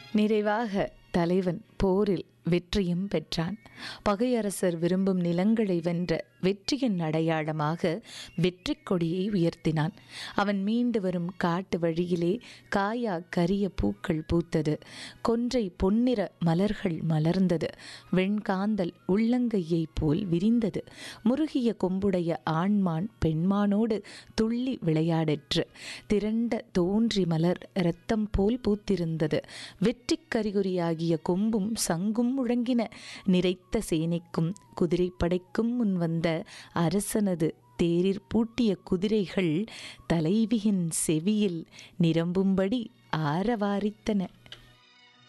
நிறைவாக தலைவன் போரில் வெற்றியும் பெற்றான் பகையரசர் விரும்பும் நிலங்களை வென்ற வெற்றியின் அடையாளமாக வெற்றி கொடியை உயர்த்தினான் அவன் மீண்டு வரும் காட்டு வழியிலே காயா கரிய பூக்கள் பூத்தது கொன்றை பொன்னிற மலர்கள் மலர்ந்தது வெண்காந்தல் உள்ளங்கையைப் போல் விரிந்தது முருகிய கொம்புடைய ஆண்மான் பெண்மானோடு துள்ளி விளையாடிற்று திரண்ட தோன்றி மலர் இரத்தம் போல் பூத்திருந்தது வெற்றிக் கரிகுறியாகிய கொம்பும் சங்கும் முழங்கின நிறைத்த சேனைக்கும் குதிரைப்படைக்கும் முன் வந்த அரசனது தேரிற் பூட்டிய குதிரைகள் தலைவியின் செவியில் நிரம்பும்படி ஆரவாரித்தன